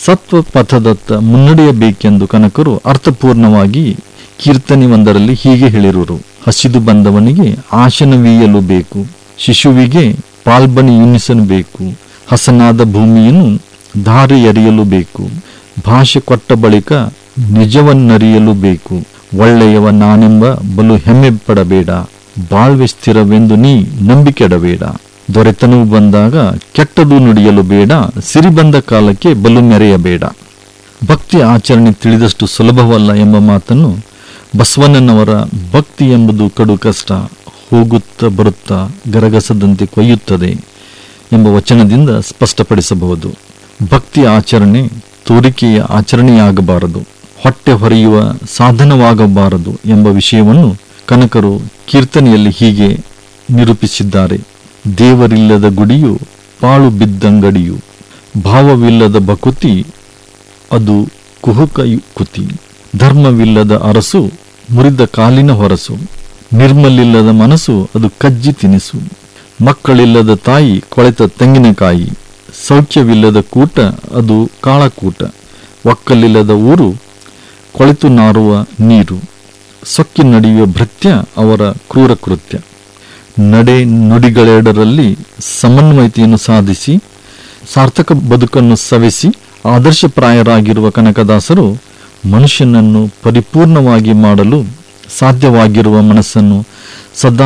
ಸತ್ವ ಪಥದತ್ತ ಮುನ್ನಡೆಯಬೇಕೆಂದು ಕನಕರು ಅರ್ಥಪೂರ್ಣವಾಗಿ ಕೀರ್ತನೆ ಒಂದರಲ್ಲಿ ಹೀಗೆ ಹೇಳಿರುವರು ಹಸಿದು ಬಂದವನಿಗೆ ಆಶನವೀಯಲು ಬೇಕು ಶಿಶುವಿಗೆ ಪಾಲ್ಬನಿಯುಣಿಸಲು ಬೇಕು ಹಸನಾದ ಭೂಮಿಯನ್ನು ದಾರಿ ಎರೆಯಲು ಬೇಕು ಭಾಷೆ ಕೊಟ್ಟ ಬಳಿಕ ನಿಜವನ್ನರಿಯಲು ಬೇಕು ಒಳ್ಳೆಯವ ನಾನೆಂಬ ಬಲು ಹೆಮ್ಮೆ ಪಡಬೇಡ ಬಾಳ್ವೆ ಸ್ಥಿರವೆಂದು ನೀ ನಂಬಿಕೆಡಬೇಡ ದೊರೆತನವು ಬಂದಾಗ ಕೆಟ್ಟದು ನುಡಿಯಲು ಬೇಡ ಸಿರಿ ಬಂದ ಕಾಲಕ್ಕೆ ಬಲು ಮೆರೆಯಬೇಡ ಭಕ್ತಿ ಆಚರಣೆ ತಿಳಿದಷ್ಟು ಸುಲಭವಲ್ಲ ಎಂಬ ಮಾತನ್ನು ಬಸವಣ್ಣನವರ ಭಕ್ತಿ ಎಂಬುದು ಕಡು ಕಷ್ಟ ಹೋಗುತ್ತಾ ಬರುತ್ತಾ ಗರಗಸದಂತೆ ಕೊಯ್ಯುತ್ತದೆ ಎಂಬ ವಚನದಿಂದ ಸ್ಪಷ್ಟಪಡಿಸಬಹುದು ಭಕ್ತಿ ಆಚರಣೆ ತೋರಿಕೆಯ ಆಚರಣೆಯಾಗಬಾರದು ಹೊಟ್ಟೆ ಹೊರೆಯುವ ಸಾಧನವಾಗಬಾರದು ಎಂಬ ವಿಷಯವನ್ನು ಕನಕರು ಕೀರ್ತನೆಯಲ್ಲಿ ಹೀಗೆ ನಿರೂಪಿಸಿದ್ದಾರೆ ದೇವರಿಲ್ಲದ ಗುಡಿಯು ಪಾಳು ಬಿದ್ದಂಗಡಿಯು ಭಾವವಿಲ್ಲದ ಬಕುತಿ ಅದು ಕುಹುಕ ಕುತಿ ಧರ್ಮವಿಲ್ಲದ ಅರಸು ಮುರಿದ ಕಾಲಿನ ಹೊರಸು ನಿರ್ಮಲಿಲ್ಲದ ಮನಸ್ಸು ಅದು ಕಜ್ಜಿ ತಿನಿಸು ಮಕ್ಕಳಿಲ್ಲದ ತಾಯಿ ಕೊಳೆತ ತೆಂಗಿನಕಾಯಿ ಸೌಖ್ಯವಿಲ್ಲದ ಕೂಟ ಅದು ಕಾಳಕೂಟ ಒಕ್ಕಲಿಲ್ಲದ ಊರು ಕೊಳೆತು ನಾರುವ ನೀರು ಸೊಕ್ಕಿ ನಡೆಯುವ ಭೃತ್ಯ ಅವರ ಕ್ರೂರ ಕೃತ್ಯ ನಡೆ ನುಡಿಗಳೆರಡರಲ್ಲಿ ಸಮನ್ವಯತೆಯನ್ನು ಸಾಧಿಸಿ ಸಾರ್ಥಕ ಬದುಕನ್ನು ಸವೆಸಿ ಆದರ್ಶಪ್ರಾಯರಾಗಿರುವ ಕನಕದಾಸರು ಮನುಷ್ಯನನ್ನು ಪರಿಪೂರ್ಣವಾಗಿ ಮಾಡಲು ಸಾಧ್ಯವಾಗಿರುವ ಮನಸ್ಸನ್ನು ಸದಾ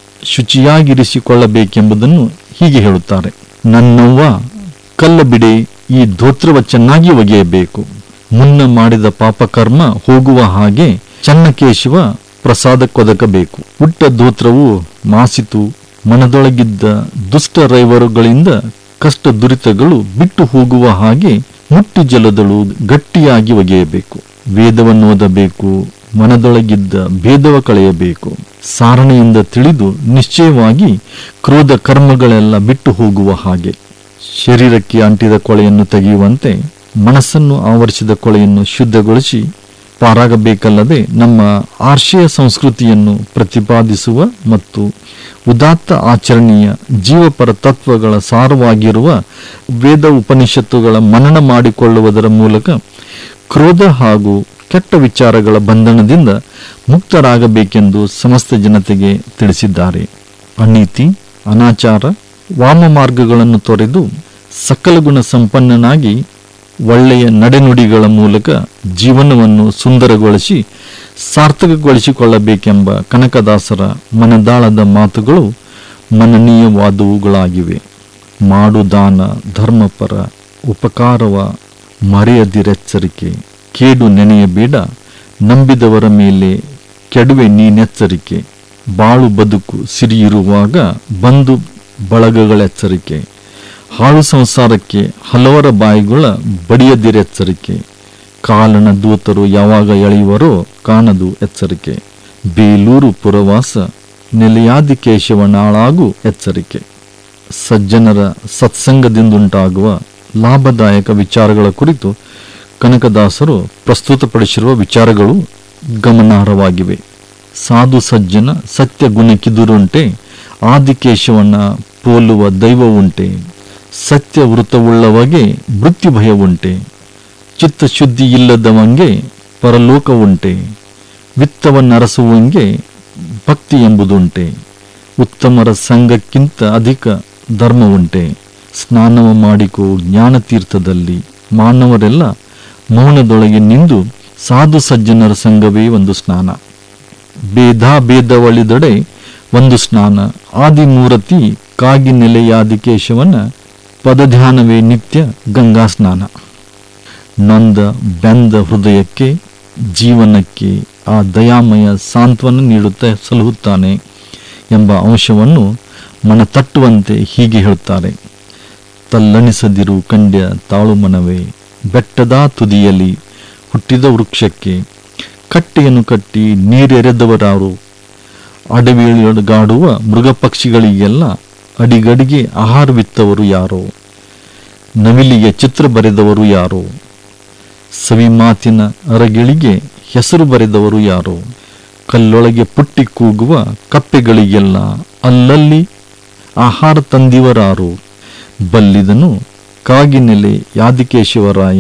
ಶುಚಿಯಾಗಿರಿಸಿಕೊಳ್ಳಬೇಕೆಂಬುದನ್ನು ಹೀಗೆ ಹೇಳುತ್ತಾರೆ ನನ್ನವ್ವ ಕಲ್ಲ ಬಿಡೆ ಈ ಧೋತ್ರವ ಚೆನ್ನಾಗಿ ಒಗೆಯಬೇಕು ಮುನ್ನ ಮಾಡಿದ ಪಾಪಕರ್ಮ ಹೋಗುವ ಹಾಗೆ ಚನ್ನಕೇಶವ ಪ್ರಸಾದ ಕೊದಕಬೇಕು ಹುಟ್ಟ ಧೋತ್ರವು ಮಾಸಿತು ಮನದೊಳಗಿದ್ದ ದುಷ್ಟ ರೈವರುಗಳಿಂದ ಕಷ್ಟ ದುರಿತಗಳು ಬಿಟ್ಟು ಹೋಗುವ ಹಾಗೆ ಮುಟ್ಟಿ ಜಲದಳು ಗಟ್ಟಿಯಾಗಿ ಒಗೆಯಬೇಕು ವೇದವನ್ನು ಓದಬೇಕು ಮನದೊಳಗಿದ್ದ ಭೇದವ ಕಳೆಯಬೇಕು ಸಾರಣೆಯಿಂದ ತಿಳಿದು ನಿಶ್ಚಯವಾಗಿ ಕ್ರೋಧ ಕರ್ಮಗಳೆಲ್ಲ ಬಿಟ್ಟು ಹೋಗುವ ಹಾಗೆ ಶರೀರಕ್ಕೆ ಅಂಟಿದ ಕೊಳೆಯನ್ನು ತೆಗೆಯುವಂತೆ ಮನಸ್ಸನ್ನು ಆವರಿಸಿದ ಕೊಳೆಯನ್ನು ಶುದ್ಧಗೊಳಿಸಿ ಪಾರಾಗಬೇಕಲ್ಲದೆ ನಮ್ಮ ಆರ್ಷೀಯ ಸಂಸ್ಕೃತಿಯನ್ನು ಪ್ರತಿಪಾದಿಸುವ ಮತ್ತು ಉದಾತ್ತ ಆಚರಣೆಯ ಜೀವಪರ ತತ್ವಗಳ ಸಾರವಾಗಿರುವ ವೇದ ಉಪನಿಷತ್ತುಗಳ ಮನನ ಮಾಡಿಕೊಳ್ಳುವುದರ ಮೂಲಕ ಕ್ರೋಧ ಹಾಗೂ ಕೆಟ್ಟ ವಿಚಾರಗಳ ಬಂಧನದಿಂದ ಮುಕ್ತರಾಗಬೇಕೆಂದು ಸಮಸ್ತ ಜನತೆಗೆ ತಿಳಿಸಿದ್ದಾರೆ ಅನೀತಿ ಅನಾಚಾರ ವಾಮ ಮಾರ್ಗಗಳನ್ನು ತೊರೆದು ಸಕಲ ಗುಣ ಸಂಪನ್ನನಾಗಿ ಒಳ್ಳೆಯ ನಡೆನುಡಿಗಳ ಮೂಲಕ ಜೀವನವನ್ನು ಸುಂದರಗೊಳಿಸಿ ಸಾರ್ಥಕಗೊಳಿಸಿಕೊಳ್ಳಬೇಕೆಂಬ ಕನಕದಾಸರ ಮನದಾಳದ ಮಾತುಗಳು ಮನನೀಯವಾದವುಗಳಾಗಿವೆ ಮಾಡು ದಾನ ಧರ್ಮಪರ ಉಪಕಾರವ ಮರೆಯದಿರೆಚ್ಚರಿಕೆ ಕೇಡು ನೆನೆಯಬೇಡ ನಂಬಿದವರ ಮೇಲೆ ಕೆಡುವೆ ನೀನೆಚ್ಚರಿಕೆ ಬಾಳು ಬದುಕು ಸಿರಿಯಿರುವಾಗ ಬಂದು ಬಳಗಗಳೆಚ್ಚರಿಕೆ ಹಾಳು ಸಂಸಾರಕ್ಕೆ ಹಲವರ ಬಾಯಿಗಳ ಬಡಿಯದಿರೆಚ್ಚರಿಕೆ ಕಾಲನ ದೂತರು ಯಾವಾಗ ಎಳೆಯುವರೋ ಕಾಣದು ಎಚ್ಚರಿಕೆ ಬೇಲೂರು ಪುರವಾಸ ನೆಲೆಯಾದಿ ಕೇಶವನಾಳಾಗು ಎಚ್ಚರಿಕೆ ಸಜ್ಜನರ ಸತ್ಸಂಗದಿಂದುಂಟಾಗುವ ಲಾಭದಾಯಕ ವಿಚಾರಗಳ ಕುರಿತು ಕನಕದಾಸರು ಪ್ರಸ್ತುತಪಡಿಸಿರುವ ವಿಚಾರಗಳು ಗಮನಾರ್ಹವಾಗಿವೆ ಸಾಧು ಸಜ್ಜನ ಸತ್ಯ ಗುಣಕ್ಕಿದುರುಂಟೆ ಆದಿಕೇಶವನ ಪೋಲುವ ದೈವವುಂಟೆ ಸತ್ಯ ವೃತವುಳ್ಳವಗೆ ಮೃತ್ಯು ಭಯವುಂಟೆ ಚಿತ್ತಶುದ್ಧಿ ಇಲ್ಲದವಂಗೆ ಪರಲೋಕವುಂಟೆ ವಿತ್ತವನ್ನರಸುವಂಗೆ ಭಕ್ತಿ ಎಂಬುದುಂಟೆ ಉತ್ತಮರ ಸಂಘಕ್ಕಿಂತ ಅಧಿಕ ಧರ್ಮವುಂಟೆ ಸ್ನಾನವ ಮಾಡಿಕೋ ಜ್ಞಾನತೀರ್ಥದಲ್ಲಿ ಮಾನವರೆಲ್ಲ ಮೌನದೊಳಗೆ ನಿಂದು ಸಾಧು ಸಜ್ಜನರ ಸಂಘವೇ ಒಂದು ಸ್ನಾನ ಭೇದಾ ಭೇದವಳಿದೊಡೆ ಒಂದು ಸ್ನಾನ ಆದಿಮೂರತಿ ಕಾಗಿ ನೆಲೆಯಾದಿಕೇಶವನ ಪದಧ್ಯಾನವೇ ನಿತ್ಯ ಗಂಗಾ ಸ್ನಾನ ನೊಂದ ಬೆಂದ ಹೃದಯಕ್ಕೆ ಜೀವನಕ್ಕೆ ಆ ದಯಾಮಯ ಸಾಂತ್ವನ ನೀಡುತ್ತಾ ಸಲಹುತ್ತಾನೆ ಎಂಬ ಅಂಶವನ್ನು ಮನ ತಟ್ಟುವಂತೆ ಹೀಗೆ ಹೇಳುತ್ತಾರೆ ತಲ್ಲಣಿಸದಿರು ಕಂಡ್ಯ ತಾಳುಮನವೇ ಬೆಟ್ಟದ ತುದಿಯಲ್ಲಿ ಹುಟ್ಟಿದ ವೃಕ್ಷಕ್ಕೆ ಕಟ್ಟೆಯನ್ನು ಕಟ್ಟಿ ನೀರೆರೆದವರಾರು ಅಡವಿಯೊಳಗಾಡುವ ಮೃಗ ಪಕ್ಷಿಗಳಿಗೆಲ್ಲ ಅಡಿಗಡಿಗೆ ಆಹಾರವಿತ್ತವರು ಯಾರೋ ನವಿಲಿಗೆ ಚಿತ್ರ ಬರೆದವರು ಯಾರೋ ಸವಿ ಮಾತಿನ ಅರಗಿಳಿಗೆ ಹೆಸರು ಬರೆದವರು ಯಾರೋ ಕಲ್ಲೊಳಗೆ ಪುಟ್ಟಿ ಕೂಗುವ ಕಪ್ಪೆಗಳಿಗೆಲ್ಲ ಅಲ್ಲಲ್ಲಿ ಆಹಾರ ತಂದಿವರಾರು ಬಲ್ಲಿದನು ಕಾಗಿನೆಲೆ ಯಾದಿಕೇಶವರಾಯ